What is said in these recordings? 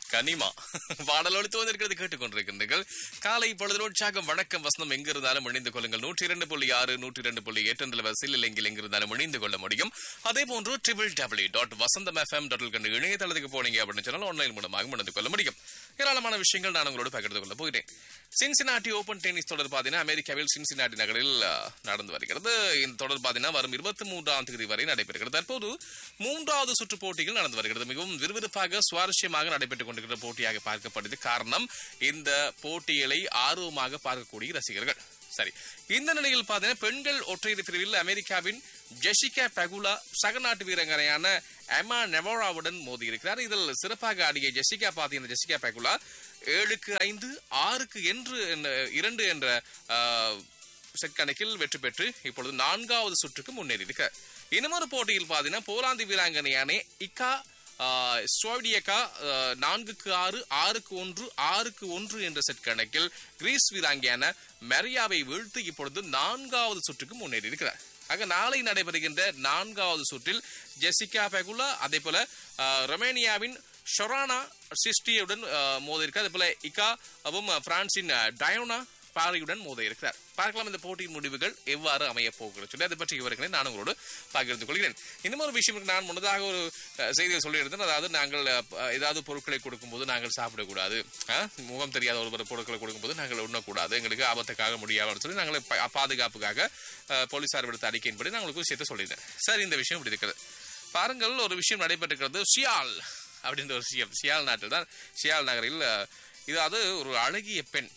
கனிமா பாடல் ஒழித்து வந்திருக்கிறது கேட்டுக்கொண்டிருக்கின்றீர்கள் காலை பொழுது உற்சாகம் வணக்கம் வசனம் எங்க இருந்தாலும் இணைந்து கொள்ளுங்கள் நூற்றி இரண்டு புள்ளி ஆறு நூற்றி இரண்டு புள்ளி எட்டு என்ற வரிசையில் இல்லைங்கில் எங்க இருந்தாலும் இணைந்து கொள்ள முடியும் அதே போன்று triple W dot Vasantham FM dot கண்டு இணையதளத்துக்கு போனீங்க அப்படின்னு சொன்னால் ஆன்லைன் மூலமாக இணைந்து கொள்ள முடியும் ஏராளமான விஷயங்கள் நான் உங்களோடு பகிர்ந்து கொள்ள போகிறேன் சின்சினாட்டி ஓபன் டென்னிஸ் தொடர் பார்த்தீங்கன்னா அமெரிக்காவில் சின்சினாட்டி நகரில் அஹ், நடந்து வருகிறது இந்த தொடர் பார்த்தீங்கன்னா வரும் இருபத்தி மூன்றாம் தேதி வரை நடைபெறுகிறது தற்போது மூன்றாவது சுற்று போட்டிகள் நடந்து வருகிறது மிகவும் விறுவிறுப்பாக சுவாரஸ்யமாக நடைபெற்றுக் கொண்டிருக்கிற போட்டியாக பார்க்கப்படுது காரணம் இந்த போட்டிகளை ஆர்வமாக பார்க்கக்கூடிய ரசிகர்கள் சரி இந்த நிலையில் பார்த்தீங்கன்னா பெண்கள் ஒற்றையர் பிரிவில் அமெரிக்காவின் ஜெசிகா பெகுலா சக நாட்டு வீரங்கனையான எமா நெவோராவுடன் மோதி இருக்கிறார் இதில் சிறப்பாக ஆடிய ஜெசிகா பார்த்தீங்கன்னா ஜெசிகா பெகுலா ஏழுக்கு ஐந்து ஆறுக்கு என்று என்ற- இரண்டு என்ற ஆஹ், செட் கணக்கில் வெற்றி பெற்று இப்பொழுது நான்காவது சுற்றுக்கு முன்னேறி இருக்கிறார் இன்னமொரு போட்டியில் பார்த்தீங்கன்னா போலாந்து வீராங்கனையான இக்கா ஆஹ், ஸ்லோவேடியக்கா ஆஹ், நான்குக்கு ஆறு ஆறுக்கு ஒன்று ஆறுக்கு ஒன்று என்ற செட் கணக்கில் கிரீஸ் வீராங்கியான மெரியாவை வீழ்த்தி இப்பொழுது நான்காவது சுற்றுக்கு முன்னேறி இருக்கிறார் ஆக நாளை நடைபெறுகின்ற நான்காவது சுற்றில் ஜெசிகா பெகுலா அதே போல ஆஹ், ரொமேனியாவின் ஷொரானா சிஸ்டியுடன் மோத இருக்கிறார் அதே போல இகாவும் பிரான்சின் ஆஹ், டயோனா பாரியுடன் மோத இருக்கிறார் பார்க்கலாம் இந்த போட்டியின் முடிவுகள் எவ்வாறு அமைய போகிறது சொல்லி அதை பற்றி விவரங்களை நான் உங்களோடு பகிர்ந்து கொள்கிறேன் இன்னும் ஒரு விஷயம் நான் முன்னதாக ஒரு அஹ், செய்தியை சொல்லியிருந்தேன் அதாவது நாங்கள் அஹ், ஏதாவது பொருட்களை கொடுக்கும்போது நாங்கள் சாப்பிடக்கூடாது அஹ், முகம் தெரியாத ஒரு பொருட்களை கொடுக்கும்போது நாங்கள் உண்ணக்கூடாது எங்களுக்கு ஆபத்துக்காக முடியாதுன்னு சொல்லி நாங்கள் ப- பாதுகாப்புக்காக அஹ், போலீசார் விடுத்த அறிக்கையின்படி நான் உங்களுக்கு விஷயத்தை சொல்லியிருந்தேன் சரி இந்த விஷயம் இப்படி இருக்கிறது பாருங்கள் ஒரு விஷயம் நடைபெற்றிருக்கிறது ஷியால் அப்படின்ற ஒரு விஷயம் ஷியால் நாட்டில் தான் ஷியால் நகரில் அஹ், இது அது ஒரு அழகிய பெண்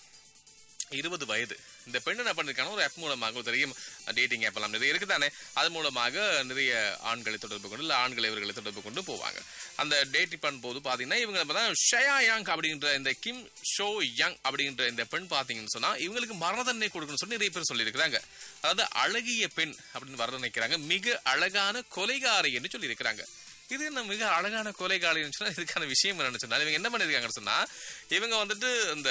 இருபது வயது இந்த பெண் என்ன பண்ணிருக்காங்க ஒரு ஆப் மூலமாக ஒரு தெரியும் டேட்டிங் ஆப் எல்லாம் நிறைய இருக்குதானே அது மூலமாக நிறைய ஆண்களை தொடர்பு கொண்டு இல்லை ஆண்களை இவர்களை தொடர்பு கொண்டு போவாங்க அந்த டேட்டிங் பண்ணும்போது பார்த்தீங்கன்னா இவங்க பார்த்தா ஷயா யாங் அப்படின்ற இந்த கிம் ஷோ யங் அப்படின்ற இந்த பெண் பார்த்தீங்கன்னு சொன்னா இவங்களுக்கு மரண தண்டனை கொடுக்கணும்னு சொல்லி நிறைய பேர் சொல்லியிருக்கிறாங்க அதாவது அழகிய பெண் அப்படின்னு வர்ணனைக்கிறாங்க மிக அழகான கொலைகாரி என்று சொல்லியிருக்கிறாங்க இது என்ன மிக அழகான கொலைகாலின்னு சொன்னா இதுக்கான விஷயம் என்னன்னு சொன்னா இவங்க என்ன பண்ணிருக்காங்கன்னு சொன்னா இவங்க வந்துட்டு இந்த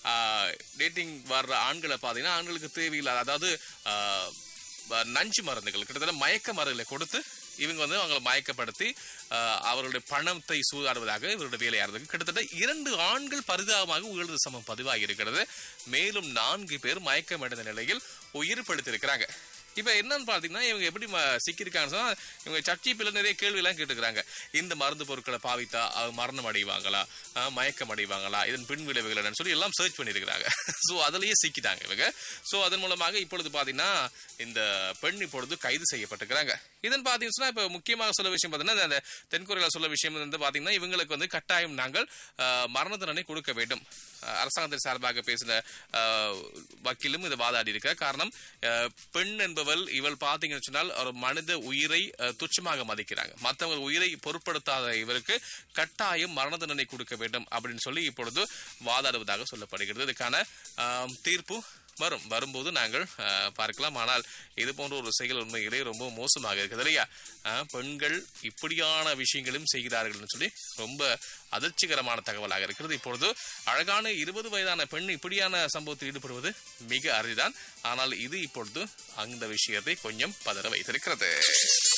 டேட்டிங் வர்ற ஆண்களை பார்த்தீங்கன்னா ஆண்களுக்கு தேவையில்லாத அதாவது ஆஹ், வ- நஞ்சு மருந்துகள் கிட்டத்தட்ட மயக்க மருந்துகளை கொடுத்து இவங்க வந்து அவங்களை மயக்கப்படுத்தி ஆஹ், அவர்களுடைய பணத்தை சூதாடுவதாக இவருடைய வேலையா இருந்தது கிட்டத்தட்ட இரண்டு ஆண்கள் பரிதாபமாக உயிரிழந்த சமம் பதிவாகி இருக்கிறது மேலும் நான்கு பேர் மயக்கமடைந்த நிலையில் உயிர் படுத்திருக்கிறாங்க இப்ப என்னன்னு பாத்தீங்கன்னா இவங்க எப்படி ம- சிக்கியிருக்காங்கன்னு சொன்னா இவங்க சர்ச்சைப்பில் நிறைய கேள்வி எல்லாம் கேட்டுக்கிறாங்க இந்த மருந்து பொருட்களை பாவித்தா அவங்க மரணம் அடைவாங்களா ஆஹ், மயக்கம் அடைவாங்களா இதன் பின் விளைவுகள் என்னன்னு சொல்லி எல்லாம் சர்ச் பண்ணியிருக்கிறாங்க ஸோ அதுலயே சிக்கிட்டாங்க இவங்க ஸோ அதன் மூலமாக இப்பொழுது பாத்தீங்கன்னா இந்த பெண் இப்பொழுது கைது செய்யப்பட்டிருக்கிறாங்க இதன் பாத்தீங்கன்னா சொன்னா இப்ப முக்கியமாக சொல்ல விஷயம் பாத்தீங்கன்னா அந்த தென்கொரியால சொல்ல விஷயம் வந்து பாத்தீங்கன்னா இவங்களுக்கு வந்து கட்டாயம் நாங்கள் ஆஹ், மரண தண்டனை கொடுக்க வேண்டும் ஆஹ், அரசாங்கத்தின் சார்பாக பேசின ஆஹ், வக்கீலும் இதை வாதாடி இருக்கிறார் காரணம் ஆஹ், பெண் என்பவள் இவள் பாத்தீங்கன்னு சொன்னால் ஒரு மனித உயிரை ஆஹ், துச்சமாக மதிக்கிறாங்க மற்றவங்க உயிரை பொருட்படுத்தாத இவருக்கு கட்டாயம் மரண தண்டனை கொடுக்க வேண்டும் அப்படின்னு சொல்லி இப்பொழுது வாதாடுவதாக சொல்லப்படுகிறது இதுக்கான ஆம், தீர்ப்பு வரும் வரும்போது நாங்கள் ஆஹ், பார்க்கலாம் ஆனால் இது போன்ற ஒரு செயல் உண்மையிலே ரொம்ப மோசமாக இருக்குது இல்லையா ஆஹ், பெண்கள் இப்படியான விஷயங்களும் செய்கிறார்கள்னு சொல்லி ரொம்ப அதிர்ச்சிகரமான தகவலாக இருக்கிறது இப்பொழுது அழகான இருபது வயதான பெண் இப்படியான சம்பவத்தில் ஈடுபடுவது மிக அரிதான் ஆனால் இது இப்பொழுது அந்த விஷயத்தை கொஞ்சம் பதற வைத்திருக்கிறது